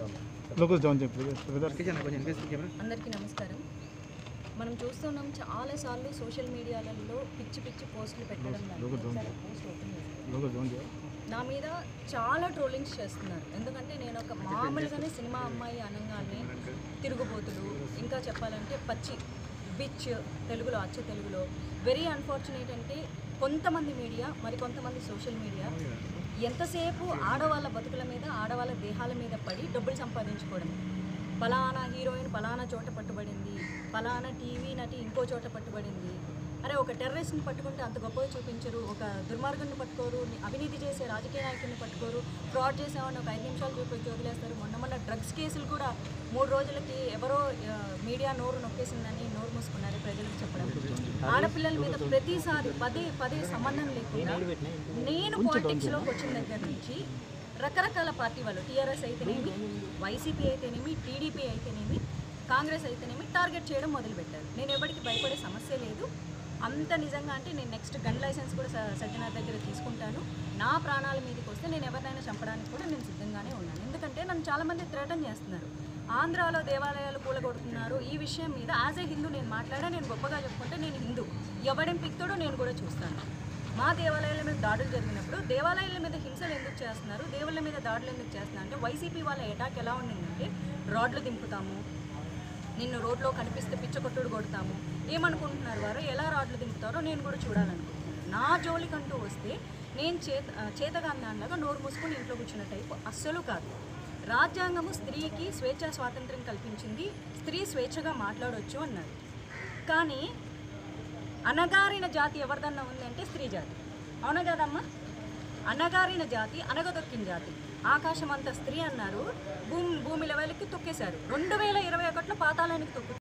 Local join చెప్పి brother అందరికీ నమస్కారం మనం చూస్తున్నాం చాలాసార్లు సోషల్ మీడియాలలో పిచ్చి పిచ్చి పోస్టులు పెట్టడం లాంటివి. ఒకసారి ఆ పోస్ట్ ఓపెన్ చేస్తాను. లోకల్ జాయిన్ చేయాలి నా మీద చాలా ట్రోలింగ్స్ చేస్తున్నారు ఎందుకంటే నేను ఒక మామూలుగానే సినిమా అమ్మాయి అనగానే తిరుగుబోతులు ఇంకా చెప్పాలంటే పచ్చి బిచ్ తెలుగులో అచ్చ తెలుగులో వెరీ అన్ఫార్చునేట్ అంటే కొంతమంది మీడియా మరి కొంతమంది సోషల్ మీడియా ఎంతసేపు ఆడవాళ్ళ బతుకుల మీద ఆడవాళ్ళ దేహాల మీద పడి డబ్బులు సంపాదించుకోవడం పలానా హీరోయిన్ పలానా చోట పట్టుబడింది పలానా టీవీ నటి ఇంకో చోట పట్టుబడింది అరే ఒక టెర్రరిస్ట్ని పట్టుకుంటే అంత గొప్పగా చూపించరు ఒక దుర్మార్గుని పట్టుకోరు అవినీతి చేసే రాజకీయ నాయకుడిని పట్టుకోరు ఫ్రాడ్ చేసామని ఒక ఐదు నిమిషాలు చూపించి వదిలేస్తారు మొన్న మొన్న డ్రగ్స్ కేసులు కూడా మూడు రోజులకి ఎవరో ఆ, మీడియా నోరు నొక్కేసిందని నోరు మూసుకున్నారు ప్రజలకు చెప్పడం ఆడపిల్లల మీద ప్రతిసారి పదే పదే సంబంధం లేకుండా నేను పాలిటిక్స్లోకి వచ్చిన దగ్గర నుంచి రకరకాల పార్టీ వాళ్ళు టీఆర్ఎస్ అయితేనేమి వైసీపీ అయితేనేమి టీడీపీ అయితేనేమి కాంగ్రెస్ అయితేనేమి టార్గెట్ చేయడం మొదలుపెట్టారు నేను ఎవరికి భయపడే సమస్య లేదు అంత నిజంగా అంటే నేను నెక్స్ట్ గన్ లైసెన్స్ కూడా స- సజ్జనార్ దగ్గర తీసుకుంటాను నా ప్రాణాల మీదకి వస్తే నేను ఎవరినైనా చంపడానికి కూడా నేను సిద్ధంగానే ఉన్నాను ఎందుకంటే నన్ను చాలామంది థ్రెటన్ చేస్తున్నారు ఆంధ్రాలో దేవాలయాలు కూలగొడుతున్నారు ఈ విషయం మీద యాజ్ ఏ హిందూ నేను మాట్లాడా నేను గొప్పగా చెప్పుకుంటే నేను హిందూ ఎవడేం పిక్తాడో నేను కూడా చూస్తాను మా దేవాలయాల మీద దాడులు జరిగినప్పుడు దేవాలయాల మీద హింసలు ఎందుకు చేస్తున్నారు దేవుళ్ళ మీద దాడులు ఎందుకు చేస్తున్నారు అంటే వైసీపీ వాళ్ళ అటాక్ ఎలా ఉండిందంటే రాడ్లు దింపుతాము నిన్ను రోడ్లో కనిపిస్తే పిచ్చకొట్టుడు కొడతాము ఏమనుకుంటున్నారు వారు ఎలా రాడ్లు దింపుతారో నేను కూడా చూడాలనుకుంటున్నాను నా జోలికంటూ వస్తే నేను చేత చేతగాని దానిలాగా నోరు మూసుకొని ఇంట్లో కూర్చున్న టైపు అస్సలు కాదు రాజ్యాంగము స్త్రీకి స్వేచ్ఛా స్వాతంత్రం కల్పించింది స్త్రీ స్వేచ్ఛగా మాట్లాడవచ్చు అన్నారు కానీ అనగారిన జాతి ఎవరిదన్నా ఉందంటే స్త్రీ జాతి అవునా కదమ్మా అనగారిన జాతి అనగదొక్కిన జాతి ఆకాశం అంత స్త్రీ అన్నారు భూమి భూమి లెవెల్కి తొక్కేశారు రెండు వేల ఇరవై ఒకటిలో పాతాళానికి తొక్కు